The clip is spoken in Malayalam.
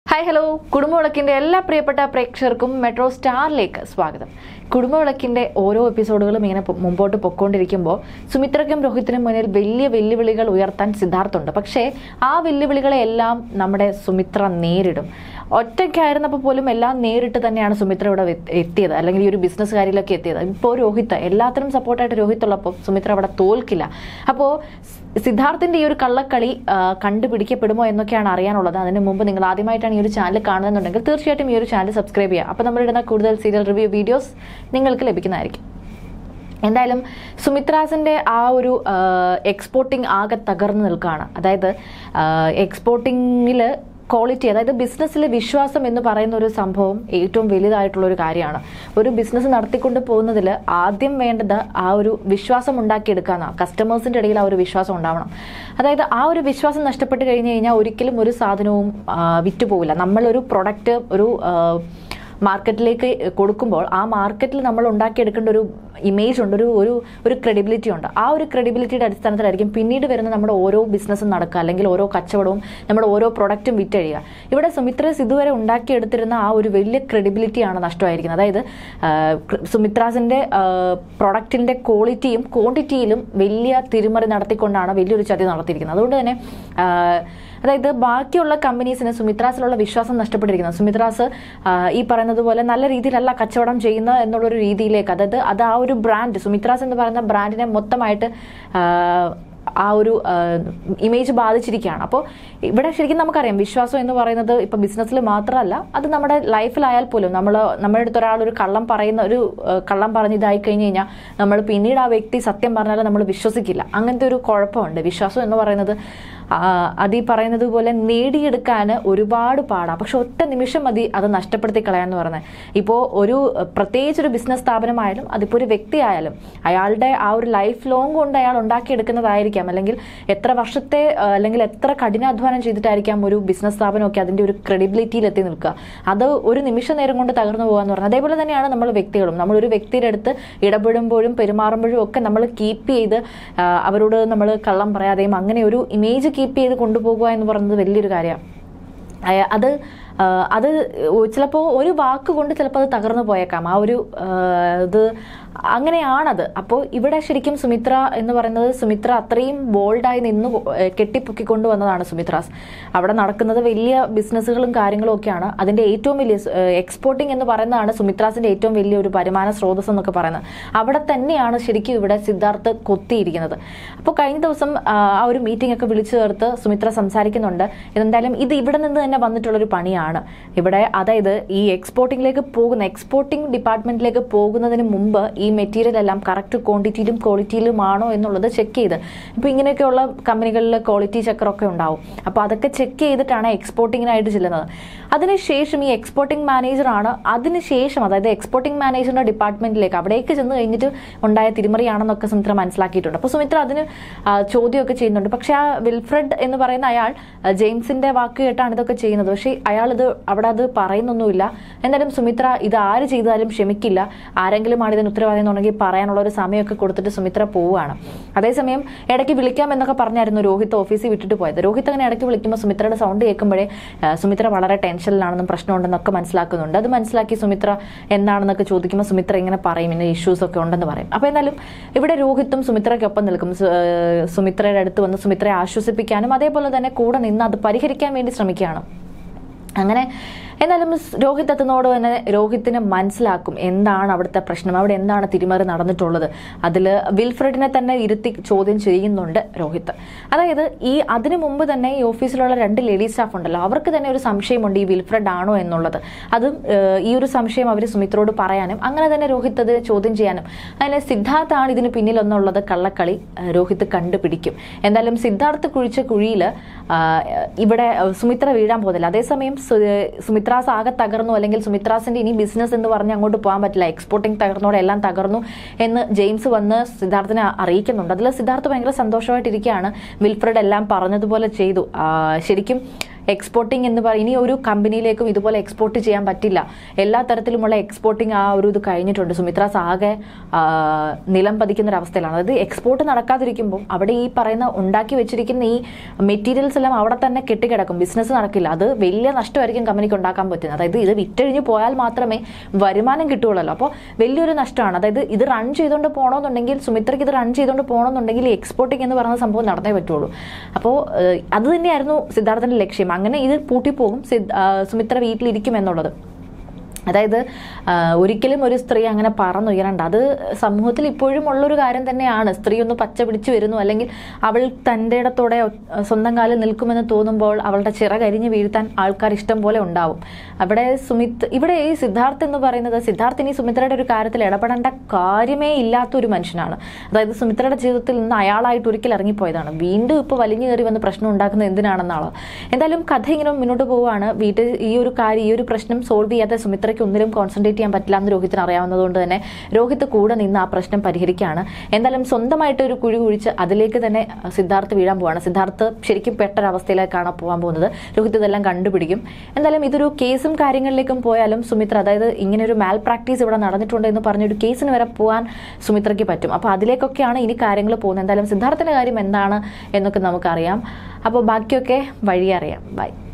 ഹായ് ഹലോ കുടുംബവിളക്കിന്റെ എല്ലാ പ്രിയപ്പെട്ട പ്രേക്ഷകർക്കും മെട്രോ സ്റ്റാറിലേക്ക് സ്വാഗതം കുടുംബവിളക്കിന്റെ ഓരോ എപ്പിസോഡുകളും ഇങ്ങനെ പൊ- മുമ്പോട്ട് പൊക്കോണ്ടിരിക്കുമ്പോൾ സുമിത്രയ്ക്കും രോഹിത്തിനും മുന്നിൽ വലിയ വെല്ലുവിളികൾ ഉയർത്താൻ സിദ്ധാർത്ഥുണ്ട് പക്ഷേ ആ വെല്ലുവിളികളെ എല്ലാം നമ്മുടെ സുമിത്ര നേരിടും ഒറ്റയ്ക്കായിരുന്നപ്പോൾ പോലും എല്ലാം നേരിട്ട് തന്നെയാണ് സുമിത്ര ഇവിടെ വെ- എത്തിയത് അല്ലെങ്കിൽ ഈ ഒരു ബിസിനസ് കാര്യത്തിലൊക്കെ എത്തിയത് ഇപ്പോൾ രോഹിത്ത് എല്ലാത്തിനും സപ്പോർട്ടായിട്ട് രോഹിത്ത് ഉള്ളപ്പോൾ സുമിത്ര അവിടെ തോൽക്കില്ല അപ്പോൾ സിദ്ധാർത്ഥിന്റെ ഈ ഒരു കള്ളക്കളി ആ, കണ്ടുപിടിക്കപ്പെടുമോ എന്നൊക്കെയാണ് അറിയാനുള്ളത് അതിന് മുമ്പ് നിങ്ങൾ ആദ്യമായിട്ടാണ് ഈ ഒരു ചാനൽ കാണുന്നുണ്ടെങ്കിൽ തീർച്ചയായിട്ടും ഈ ഒരു ചാനൽ സബ്സ്ക്രൈബ് ചെയ്യുക അപ്പോൾ നമ്മളിടുന്ന കൂടുതൽ സീരിയൽ റിവ്യൂ വീഡിയോസ് നിങ്ങൾക്ക് ലഭിക്കുന്നതായിരിക്കും എന്തായാലും സുമിത്രാസിന്റെ ആ ഒരു എക്സ്പോർട്ടിംഗ് ആകെ തകർന്നു നിൽക്കുകയാണ് അതായത് എക്സ്പോർട്ടിങ്ങിൽ ക്വാളിറ്റി അതായത് ബിസിനസ്സിലെ വിശ്വാസം എന്ന് പറയുന്ന ഒരു സംഭവം ഏറ്റവും വലുതായിട്ടുള്ള ഒരു കാര്യമാണ് ഒരു ബിസിനസ് നടത്തിക്കൊണ്ട് പോകുന്നതിൽ ആദ്യം വേണ്ടത് ആ ഒരു വിശ്വാസം ഉണ്ടാക്കിയെടുക്കാന്നാണ് കസ്റ്റമേഴ്സിന്റെ ഇടയിൽ ആ ഒരു വിശ്വാസം ഉണ്ടാവണം അതായത് ആ ഒരു വിശ്വാസം നഷ്ടപ്പെട്ട് കഴിഞ്ഞ് കഴിഞ്ഞാൽ ഒരിക്കലും ഒരു സാധനവും ആ, വിറ്റുപോകില്ല നമ്മളൊരു പ്രൊഡക്റ്റ് ഒരു ആ, മാർക്കറ്റിലേക്ക് കൊടുക്കുമ്പോൾ ആ മാർക്കറ്റിൽ നമ്മൾ ഉണ്ടാക്കിയെടുക്കേണ്ട ഒരു ഇമേജ് ഉണ്ട് ഒരു ഒരു ഒരു ക്രെഡിബിലിറ്റി ഉണ്ട് ആ ഒരു ക്രെഡിബിലിറ്റിയുടെ അടിസ്ഥാനത്തിലായിരിക്കും പിന്നീട് വരുന്ന നമ്മുടെ ഓരോ ബിസിനസ്സും നടക്കുക അല്ലെങ്കിൽ ഓരോ കച്ചവടവും നമ്മുടെ ഓരോ പ്രൊഡക്റ്റും വിറ്റഴിയുക ഇവിടെ സുമിത്രസ് ഇതുവരെ ഉണ്ടാക്കിയെടുത്തിരുന്ന ആ ഒരു വലിയ ക്രെഡിബിലിറ്റിയാണ് നഷ്ടമായിരിക്കുന്നത് അതായത് ആ, ക്- സുമിത്രാസിന്റെ പ്രൊഡക്റ്റിന്റെ ക്വാളിറ്റിയും ക്വാണ്ടിറ്റിയിലും വലിയ തിരിമറി നടത്തിക്കൊണ്ടാണ് വലിയൊരു ചതി നടത്തിയിരിക്കുന്നത് അതുകൊണ്ട് തന്നെ ആ, അതായത് ബാക്കിയുള്ള കമ്പനീസിന് സുമിത്രാസിലുള്ള വിശ്വാസം നഷ്ടപ്പെട്ടിരിക്കുന്നത് സുമിത്രാസ് ആ, ഈ പറയുന്നത് പോലെ നല്ല രീതിയിലല്ല കച്ചവടം ചെയ്യുന്ന എന്നുള്ളൊരു രീതിയിലേക്ക് അതായത് അത് ആ ഒരു ബ്രാൻഡ് സുമിത്രാസ് എന്ന് പറയുന്ന ബ്രാൻഡിനെ മൊത്തമായിട്ട് ആ, ആ ഒരു ഇമേജ് ബാധിച്ചിരിക്കുകയാണ് അപ്പോൾ ഇവിടെ ശരിക്കും നമുക്കറിയാം വിശ്വാസം എന്ന് പറയുന്നത് ഇപ്പൊ ബിസിനസ്സിൽ മാത്രമല്ല അത് നമ്മുടെ ലൈഫിലായാൽ പോലും നമ്മൾ നമ്മുടെ അടുത്ത് ഒരാൾ ഒരു കള്ളം പറയുന്ന ഒരു ആ, കള്ളം പറഞ്ഞ് ഇതായി കഴിഞ്ഞ് കഴിഞ്ഞാൽ നമ്മൾ പിന്നീട് ആ വ്യക്തി സത്യം പറഞ്ഞാൽ നമ്മൾ വിശ്വസിക്കില്ല അങ്ങനത്തെ ഒരു കുഴപ്പമുണ്ട് വിശ്വാസം എന്ന് പറയുന്നത് ആ, അത് ഈ പറയുന്നത് പോലെ നേടിയെടുക്കാൻ ഒരുപാട് പാടാണ് പക്ഷെ ഒറ്റ നിമിഷം മതി അത് നഷ്ടപ്പെടുത്തി കളയാന്ന് പറയുന്നത് ഇപ്പോൾ ഒരു അഹ്, പ്രത്യേകിച്ച് ഒരു ബിസിനസ് സ്ഥാപനമായാലും അതിപ്പോൾ ഒരു വ്യക്തി ആയാലും അയാളുടെ ആ ഒരു ലൈഫ് ലോങ് കൊണ്ട് അയാൾ ഉണ്ടാക്കിയെടുക്കുന്നതായിരിക്കാം അല്ലെങ്കിൽ എത്ര വർഷത്തെ ആ, അല്ലെങ്കിൽ എത്ര കഠിനാധ്വാനം ചെയ്തിട്ടായിരിക്കാം ഒരു ബിസിനസ് സ്ഥാപനമൊക്കെ അതിന്റെ ഒരു ക്രെഡിബിലിറ്റിയിൽ എത്തി നിൽക്കുക അത് ഒരു നിമിഷ നേരം കൊണ്ട് തകർന്നു പോകാന്ന് പറഞ്ഞാൽ അതേപോലെ തന്നെയാണ് നമ്മൾ വ്യക്തികളും നമ്മൾ ഒരു വ്യക്തിയുടെ അടുത്ത് ഇടപെടുമ്പോഴും പെരുമാറുമ്പോഴും ഒക്കെ നമ്മൾ കീപ്പ് ചെയ്ത് ആ, അവരോട് നമ്മൾ കള്ളം പറയാതെയും അങ്ങനെ ഒരു ഇമേജ് കീപ്പ് ചെയ്ത് കൊണ്ടുപോകുക എന്ന് പറയുന്നത് വലിയൊരു കാര്യമാണ് അയ- അത് ആ, അത് ചിലപ്പോൾ ഒരു വാക്ക് കൊണ്ട് ചിലപ്പോൾ അത് തകർന്നു പോയേക്കാം ആ ഒരു ആ, ഇത് അങ്ങനെയാണത് അപ്പോൾ ഇവിടെ ശരിക്കും സുമിത്ര എന്ന് പറയുന്നത് സുമിത്ര അത്രയും ബോൾഡായി നിന്ന് കെട്ടിപ്പൊക്കിക്കൊണ്ട് വന്നതാണ് സുമിത്രാസ് അവിടെ നടക്കുന്നത് വലിയ ബിസിനസ്സുകളും കാര്യങ്ങളും ഒക്കെയാണ് അതിന്റെ ഏറ്റവും വലിയ എക്സ്പോർട്ടിംഗ് എന്ന് പറയുന്നതാണ് സുമിത്രാസിന്റെ ഏറ്റവും വലിയ ഒരു വരുമാന സ്രോതസ് എന്നൊക്കെ പറയുന്നത് അവിടെ തന്നെയാണ് ശരിക്കും ഇവിടെ സിദ്ധാർത്ഥ് കൊത്തിയിരിക്കുന്നത് അപ്പോൾ കഴിഞ്ഞ ദിവസം ആ, ആ ഒരു മീറ്റിംഗ് ഒക്കെ വിളിച്ചു ചേർത്ത് സുമിത്ര സംസാരിക്കുന്നുണ്ട് എന്തായാലും ഇത് ഇവിടെ നിന്ന് തന്നെ വന്നിട്ടുള്ളൊരു പണിയാണ് ഇവിടെ അതായത് ഈ എക്സ്പോർട്ടിംഗിലേക്ക് പോകുന്ന എക്സ്പോർട്ടിംഗ് ഡിപ്പാർട്ട്മെന്റിലേക്ക് പോകുന്നതിന് മുമ്പ് ഈ മെറ്റീരിയൽ എല്ലാം കറക്റ്റ് ക്വാണ്ടിറ്റിയിലും ക്വാളിറ്റിയിലുമാണോ എന്നുള്ളത് ചെക്ക് ചെയ്ത് ഇപ്പോൾ ഇങ്ങനെയൊക്കെയുള്ള കമ്പനികളിൽ ക്വാളിറ്റി ചെക്കറൊക്കെ ഉണ്ടാവും അപ്പോൾ അതൊക്കെ ചെക്ക് ചെയ്തിട്ടാണ് എക്സ്പോർട്ടിങ്ങിനായിട്ട് ചെല്ലുന്നത് അതിനുശേഷം ഈ എക്സ്പോർട്ടിംഗ് മാനേജറാണ് അതിനുശേഷം അതായത് എക്സ്പോർട്ടിംഗ് മാനേജറിന്റെ ഡിപ്പാർട്ട്മെന്റിലേക്ക് അവിടേക്ക് ചെന്ന് കഴിഞ്ഞിട്ട് ഉണ്ടായ തിരിമറിയാണെന്നൊക്കെ സുമിത്ര മനസ്സിലാക്കിയിട്ടുണ്ട് അപ്പോൾ സുമിത്ര അതിന് ആ, ചോദ്യമൊക്കെ ചെയ്യുന്നുണ്ട് പക്ഷെ ആ വിൽഫ്രഡ് എന്ന് പറയുന്ന അയാൾ ആ, ജെയിംസിന്റെ വാക്ക് കേട്ടാണ് ഇതൊക്കെ ചെയ്യുന്നത് പക്ഷേ അയാൾ ഇത് അവിടെ അത് പറയുന്നൊന്നുമില്ല എന്തായാലും സുമിത്ര ഇത് ആര് ചെയ്താലും ക്ഷമിക്കില്ല ആരെങ്കിലും ആണ് ഇതിന് ഉത്തരവാദി എന്നുണ്ടെങ്കിൽ പറയാനുള്ള ഒരു സമയമൊക്കെ കൊടുത്തിട്ട് സുമിത്ര പോവുകയാണ് അതേസമയം ഇടയ്ക്ക് വിളിക്കാം എന്നൊക്കെ പറഞ്ഞായിരുന്നു രോഹിത് ഓഫീസിൽ വിട്ടിട്ട് പോയത് രോഹിത് അങ്ങനെ ഇടയ്ക്ക് വിളിക്കുമ്പോൾ സുമിത്രയുടെ സൗണ്ട് കേൾക്കുമ്പോഴേ ആ, സുമിത്ര വളരെ ടെൻഷനിലാണെന്നും പ്രശ്നമുണ്ടെന്നൊക്കെ മനസ്സിലാക്കുന്നുണ്ട് അത് മനസ്സിലാക്കി സുമിത്ര എന്താണെന്നൊക്കെ ചോദിക്കുമ്പോൾ സുമിത്ര ഇങ്ങനെ പറയും ഇങ്ങനെ ഇഷ്യൂസ് ഒക്കെ ഉണ്ടെന്ന് പറയും അപ്പോൾ എന്തായാലും ഇവിടെ രോഹിത്തും സുമിത്രയ്ക്കൊപ്പം നിൽക്കും സു- ആ, സുമിത്രയുടെ അടുത്ത് വന്ന് സുമിത്രയെ ആശ്വസിപ്പിക്കാനും അതേപോലെ തന്നെ കൂടെ നിന്ന് അത് പരിഹരിക്കാൻ വേണ്ടി ശ്രമിക്കുകയാണ് അങ്ങനെ എന്നാലും സ് രോഹിത് എത്തുന്നതോട് തന്നെ രോഹിത്തിന് മനസ്സിലാക്കും എന്താണ് അവിടുത്തെ പ്രശ്നം അവിടെ എന്താണ് തിരിമറി നടന്നിട്ടുള്ളത് അതിൽ വിൽഫ്രഡിനെ തന്നെ ഇരുത്തി ചോദ്യം ചെയ്യുന്നുണ്ട് രോഹിത് അതായത് ഈ അതിനു മുമ്പ് തന്നെ ഈ ഓഫീസിലുള്ള രണ്ട് ലേഡി സ്റ്റാഫ് ഉണ്ടല്ലോ അവർക്ക് തന്നെ ഒരു സംശയമുണ്ട് ഈ വിൽഫ്രഡ് ആണോ എന്നുള്ളത് അതും ഏഹ്, ഈ ഒരു സംശയം അവർ സുമിത്രോട് പറയാനും അങ്ങനെ തന്നെ രോഹിത് അത് ചോദ്യം ചെയ്യാനും അങ്ങനെ സിദ്ധാർത്ഥാണ് ഇതിന് പിന്നിലെന്നുള്ളത് കള്ളക്കളി ഏഹ്, രോഹിത് കണ്ടുപിടിക്കും എന്തായാലും സിദ്ധാർത്ഥ് കുഴിച്ച കുഴിയിൽ ഇവിടെ ഏഹ്, സുമിത്ര വീഴാൻ പോകുന്നില്ല അതേസമയം സു- സുമിത്രാസ് ആകെ തകർന്നു അല്ലെങ്കിൽ സുമിത്രാസിന്റെ ഇനി ബിസിനസ് എന്ന് പറഞ്ഞ് അങ്ങോട്ട് പോകാൻ പറ്റില്ല എക്സ്പോർട്ടിംഗ് തകർന്നോടെ എല്ലാം തകർന്നു എന്ന് ജെയിംസ് വന്ന് സിദ്ധാർത്ഥിനെ അറിയിക്കുന്നുണ്ട് അതിൽ സിദ്ധാർത്ഥ് ഭയങ്കര സന്തോഷമായിട്ടിരിക്കുകയാണ് വിൽഫ്രഡ് എല്ലാം പറഞ്ഞതുപോലെ ചെയ്തു ആ, ശരിക്കും എക്സ്പോർട്ടിംഗ് എന്ന് പറയും ഇനി ഒരു കമ്പനിയിലേക്കും ഇതുപോലെ എക്സ്പോർട്ട് ചെയ്യാൻ പറ്റില്ല എല്ലാ തരത്തിലുമുള്ള എക്സ്പോർട്ടിംഗ് ആ ഒരു ഇത് കഴിഞ്ഞിട്ടുണ്ട് സുമിത്രാസ് ആകെ ആ, നിലം പതിക്കുന്ന ഒരു അവസ്ഥയിലാണ് അതായത് എക്സ്പോർട്ട് നടക്കാതിരിക്കുമ്പോൾ അവിടെ ഈ പറയുന്ന ഉണ്ടാക്കി വെച്ചിരിക്കുന്ന ഈ മെറ്റീരിയൽസ് എല്ലാം അവിടെ തന്നെ കെട്ടിക്കിടക്കും ബിസിനസ് നടക്കില്ല അത് വലിയ നഷ്ടമായിരിക്കും കമ്പനിക്ക് ഉണ്ടാക്കാൻ പറ്റുന്നത് അതായത് ഇത് വിറ്റഴിഞ്ഞ് പോയാൽ മാത്രമേ വരുമാനം കിട്ടുകയുള്ളൂ അപ്പോൾ വലിയൊരു നഷ്ടമാണ് അതായത് ഇത് റൺ ചെയ്തുകൊണ്ട് പോകണമെന്നുണ്ടെങ്കിൽ സുമിത്രയ്ക്ക് ഇത് റൺ ചെയ്തുകൊണ്ട് പോകണമെന്നുണ്ടെങ്കിൽ ഈ എക്സ്പോർട്ടിംഗ് എന്ന് പറയുന്ന സംഭവം നടന്നേ പറ്റുള്ളൂ അപ്പോൾ ഏഹ്, അത് തന്നെയായിരുന്നു സിദ്ധാർത്ഥന്റെ ലക്ഷ്യം അങ്ങനെ ഇത് പൂട്ടിപ്പോകും സിദ്- ആ, സുമിത്ര വീട്ടിലിരിക്കും എന്നുള്ളത് അതായത് ആ, ഒരിക്കലും ഒരു സ്ത്രീ അങ്ങനെ പറന്നുയരണ്ട അത് സമൂഹത്തിൽ ഇപ്പോഴും ഉള്ളൊരു കാര്യം തന്നെയാണ് സ്ത്രീ ഒന്ന് പച്ച പിടിച്ചു വരുന്നു അല്ലെങ്കിൽ അവൾ തൻ്റെ ഇടത്തോടെ ഒ- സ്വന്തം കാലിൽ നിൽക്കുമെന്ന് തോന്നുമ്പോൾ അവളുടെ ചിറകരിഞ്ഞ് വീഴ്ത്താൻ ആൾക്കാർ ഇഷ്ടം പോലെ ഉണ്ടാവും അവിടെ സുമിത് ഇവിടെ ഈ സിദ്ധാർത്ഥ് എന്ന് പറയുന്നത് സിദ്ധാർത്ഥ് ഇനി സുമിത്രയുടെ ഒരു കാര്യത്തിൽ ഇടപെടേണ്ട കാര്യമേ ഇല്ലാത്ത ഒരു മനുഷ്യനാണ് അതായത് സുമിത്രയുടെ ജീവിതത്തിൽ നിന്ന് അയാളായിട്ട് ഒരിക്കൽ ഇറങ്ങിപ്പോയതാണ് വീണ്ടും ഇപ്പോൾ വലിഞ്ഞു കയറി വന്ന് പ്രശ്നം ഉണ്ടാക്കുന്നത് എന്തിനാണെന്നാണ് എന്തായാലും കഥ ഇങ്ങനെ മുന്നോട്ട് പോവുകയാണ് വീട്ടിൽ ഈ ഒരു കാര്യം ഈ ഒരു പ്രശ്നം സോൾവ് ചെയ്യാതെ സുമിത്രയ്ക്ക് ഒന്നിലും കോൺസെൻട്രേറ്റ് ചെയ്യാൻ പറ്റില്ല എന്ന് രോഹിത്തിന് അറിയാവുന്നതുകൊണ്ട് തന്നെ രോഹിത് കൂടെ നിന്ന് ആ പ്രശ്നം പരിഹരിക്കുകയാണ് എന്തായാലും സ്വന്തമായിട്ട് ഒരു കുഴി കുഴിച്ച് അതിലേക്ക് തന്നെ സിദ്ധാർത്ഥ് വീഴാൻ പോവാണ് സിദ്ധാർത്ഥ് ശരിക്കും പെട്ടൊരവസ്ഥയിലേക്കാണ് പോകാൻ പോകുന്നത് രോഹിത് ഇതെല്ലാം കണ്ടുപിടിക്കും എന്തായാലും ഇതൊരു കേസും കാര്യങ്ങളിലേക്കും പോയാലും സുമിത്ര അതായത് ഇങ്ങനെ ഒരു മാൽ പ്രാക്ടീസ് ഇവിടെ നടന്നിട്ടുണ്ട് എന്ന് പറഞ്ഞൊരു കേസിന് വരെ പോകാൻ സുമിത്രയ്ക്ക് പറ്റും അപ്പോൾ അതിലേക്കൊക്കെയാണ് ഇനി കാര്യങ്ങൾ പോകുന്നത് എന്തായാലും സിദ്ധാർത്ഥിന്റെ കാര്യം എന്താണ് എന്നൊക്കെ നമുക്കറിയാം അപ്പോൾ ബാക്കിയൊക്കെ വഴി അറിയാം ബൈ